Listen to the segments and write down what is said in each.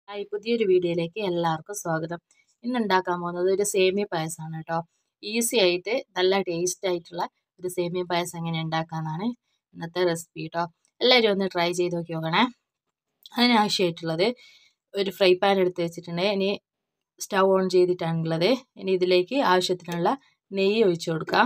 hi പുതിയൊരു വീഡിയോയിലേക്ക് എല്ലാവർക്കും സ്വാഗതം ഇന്ന് ഉണ്ടാക്കാൻ പോകുന്നത് ഒരു സേമിയ പായസമാണ് കേട്ടോ ഈസി ആയിട്ട് നല്ല ടേസ്റ്റ് ആയിട്ടുള്ള ഒരു സേമിയ പായസം എങ്ങനെ ഉണ്ടാക്കാമെന്നാണ് ഇന്നത്തെ റെസിപ്പി കേട്ടോ എല്ലാവരും ഒന്ന് ട്രൈ ചെയ്ത് നോക്കി നോക്കണേ അതിനാവശ്യമായിട്ടുള്ളത് ഒരു ഫ്രൈ പാൻ എടുത്ത് വെച്ചിട്ടുണ്ട് ഇനി സ്റ്റൗ ഓൺ ചെയ്തിട്ടാണുള്ളത് ഇനി ഇതിലേക്ക് ആവശ്യത്തിനുള്ള നെയ്യ് ഒഴിച്ചു കൊടുക്കാം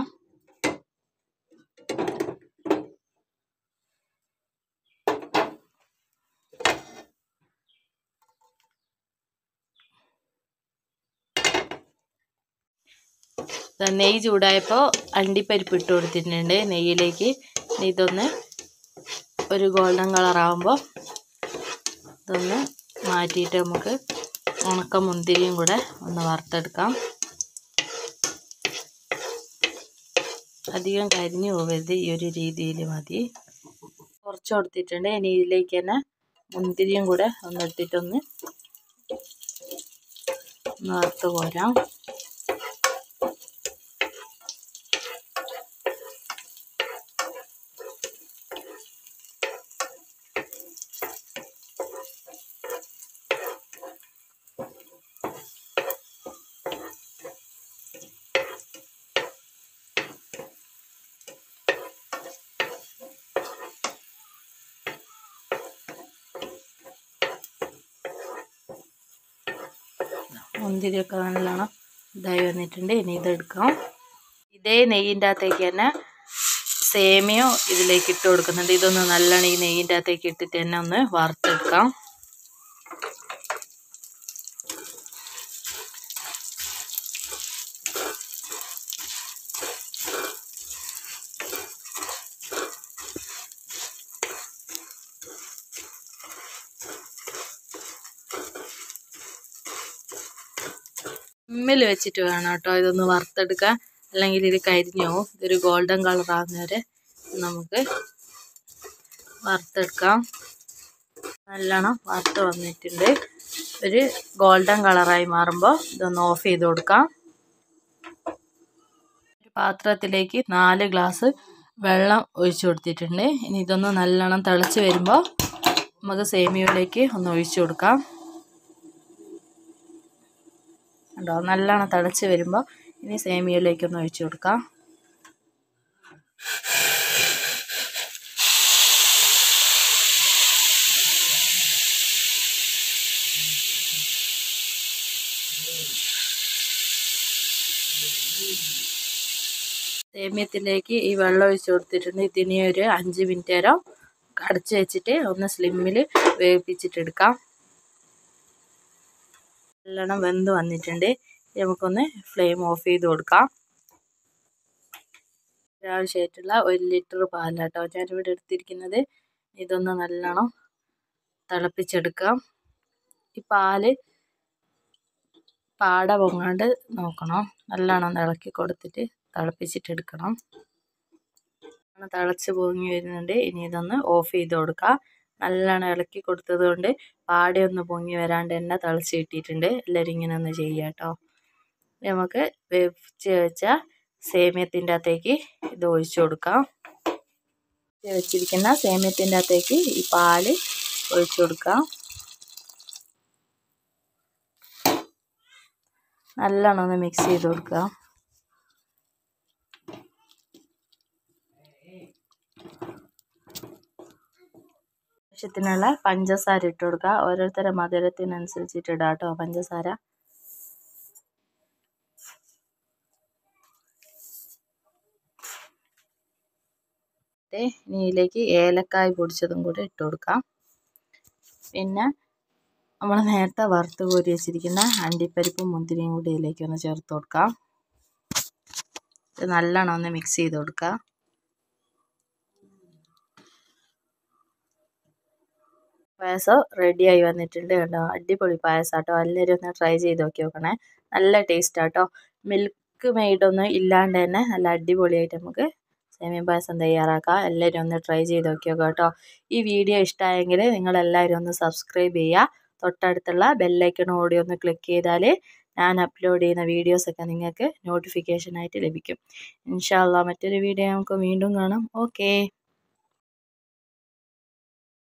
നെയ്യ് ചൂടായപ്പോൾ അണ്ടിപ്പരിപ്പ് ഇട്ട് കൊടുത്തിട്ടുണ്ട് നെയ്യിലേക്ക് ഇതൊന്ന് ഒരു ഗോൾഡൻ കളറാകുമ്പോൾ ഇതൊന്ന് മാറ്റിയിട്ട് നമുക്ക് ഉണക്ക മുന്തിരിയും കൂടെ ഒന്ന് വറുത്തെടുക്കാം അധികം കരിഞ്ഞു പോകരുത് ഈ ഒരു രീതിയിൽ മതി കുറച്ച് കൊടുത്തിട്ടുണ്ട് ഇനി ഇതിലേക്ക് തന്നെ മുന്തിരിയും കൂടെ ഒന്ന് ഇട്ടിട്ടൊന്ന് ഒന്ന് വറുത്ത് പോരാം മുന്തിരിയൊക്കെ നല്ലോണം ഇതായി വന്നിട്ടുണ്ട് ഇനി ഇതെടുക്കാം ഇതേ നെയ്യിൻ്റെ അകത്തേക്ക് തന്നെ സേമിയോ ഇതിലേക്ക് ഇട്ട് കൊടുക്കുന്നുണ്ട് ഇതൊന്ന് നല്ലോണം ഈ നെയ്യിൻ്റെ അകത്തേക്ക് ഇട്ടിട്ട് തന്നെ ഒന്ന് വറുത്തെടുക്കാം സിമ്മിൽ വെച്ചിട്ട് വേണം കേട്ടോ ഇതൊന്ന് വറുത്തെടുക്കാൻ അല്ലെങ്കിൽ ഇത് കരിഞ്ഞു പോകും ഇതൊരു ഗോൾഡൻ കളർ ആകുന്നവരെ നമുക്ക് വറുത്തെടുക്കാം നല്ലോണം വറുത്ത് വന്നിട്ടുണ്ട് ഒരു ഗോൾഡൻ കളറായി മാറുമ്പോൾ ഇതൊന്ന് ഓഫ് ചെയ്ത് കൊടുക്കാം ഒരു പാത്രത്തിലേക്ക് നാല് ഗ്ലാസ് വെള്ളം ഒഴിച്ചു കൊടുത്തിട്ടുണ്ട് ഇനി ഇതൊന്ന് നല്ലോണം തിളച്ച് വരുമ്പോൾ നമുക്ക് സേമിയയിലേക്ക് ഒന്ന് ഒഴിച്ചു കൊടുക്കാം ഉണ്ടോ നല്ലോണം തിളച്ച് വരുമ്പോൾ ഇനി സേമിയയിലേക്ക് ഒന്ന് ഒഴിച്ചു കൊടുക്കാം സേമിയത്തിലേക്ക് ഈ വെള്ളം ഒഴിച്ച് കൊടുത്തിട്ടുണ്ട് ഇതിനി ഒരു അഞ്ച് മിനിറ്റ് നേരം അടച്ച് വെച്ചിട്ട് ഒന്ന് സ്ലിമ്മിൽ വേവിപ്പിച്ചിട്ടെടുക്കാം നല്ലോണം വെന്ത് വന്നിട്ടുണ്ട് നമുക്കൊന്ന് ഫ്ലെയിം ഓഫ് ചെയ്ത് കൊടുക്കാം ആവശ്യമായിട്ടുള്ള ഒരു ലിറ്റർ പാലാട്ടോ ഞാനിവിടെ എടുത്തിരിക്കുന്നത് ഇതൊന്ന് നല്ലോണം തിളപ്പിച്ചെടുക്കാം ഈ പാല് പാട പൊങ്ങാണ്ട് നോക്കണം നല്ലോണം ഇളക്കി കൊടുത്തിട്ട് തിളപ്പിച്ചിട്ടെടുക്കണം തിളച്ച് പൊങ്ങി വരുന്നുണ്ട് ഇനി ഇതൊന്ന് ഓഫ് ചെയ്ത് കൊടുക്കാം നല്ലോണം ഇളക്കി കൊടുത്തത് കൊണ്ട് പാടയൊന്ന് പൊങ്ങി വരാണ്ട് തന്നെ തിളച്ച് കിട്ടിയിട്ടുണ്ട് എല്ലാവരും ഇങ്ങനെ ഒന്ന് ചെയ്യുക കേട്ടോ നമുക്ക് വേവിച്ച് വെച്ച സേമിയത്തിൻ്റെ അകത്തേക്ക് ഇത് ഒഴിച്ചു കൊടുക്കാം വെച്ചിരിക്കുന്ന സേമിയത്തിൻ്റെ അകത്തേക്ക് ഈ പാല് ഒഴിച്ചു കൊടുക്കാം നല്ലോണം ഒന്ന് മിക്സ് ചെയ്ത് കൊടുക്കുക ആവശ്യത്തിനുള്ള പഞ്ചസാര ഇട്ട് കൊടുക്കുക ഓരോരുത്തരുടെ മധുരത്തിനനുസരിച്ചിട്ട് ഇടാം കേട്ടോ പഞ്ചസാര ഇനി ഇതിലേക്ക് ഏലക്കായ് പൊടിച്ചതും കൂടെ ഇട്ട് കൊടുക്കാം പിന്നെ നമ്മൾ നേരത്തെ വറുത്ത് കോരി വെച്ചിരിക്കുന്ന അണ്ടിപ്പരിപ്പും മുന്തിരിയും കൂടി ഇതിലേക്ക് ഒന്ന് ചേർത്ത് കൊടുക്കാം ഇത് നല്ലോണം ഒന്ന് മിക്സ് ചെയ്ത് കൊടുക്കുക പായസം റെഡിയായി വന്നിട്ടുണ്ട് കേട്ടോ അടിപൊളി പായസം കേട്ടോ എല്ലാവരും ഒന്ന് ട്രൈ ചെയ്ത് നോക്കി നോക്കണേ നല്ല ടേസ്റ്റ് കേട്ടോ മിൽക്ക് മെയ്ഡൊന്നും ഇല്ലാണ്ട് തന്നെ നല്ല അടിപൊളിയായിട്ട് നമുക്ക് സേമിയ പായസം തയ്യാറാക്കാം എല്ലാവരും ഒന്ന് ട്രൈ ചെയ്ത് നോക്കി നോക്കാം കേട്ടോ ഈ വീഡിയോ ഇഷ്ടമായെങ്കിൽ നിങ്ങളെല്ലാവരും ഒന്ന് സബ്സ്ക്രൈബ് ചെയ്യുക തൊട്ടടുത്തുള്ള ബെല്ലൈക്കൺ ഓടി ഒന്ന് ക്ലിക്ക് ചെയ്താൽ ഞാൻ അപ്ലോഡ് ചെയ്യുന്ന വീഡിയോസൊക്കെ നിങ്ങൾക്ക് നോട്ടിഫിക്കേഷനായിട്ട് ലഭിക്കും ഇൻഷാല്ല മറ്റൊരു വീഡിയോ നമുക്ക് വീണ്ടും കാണാം ഓക്കേ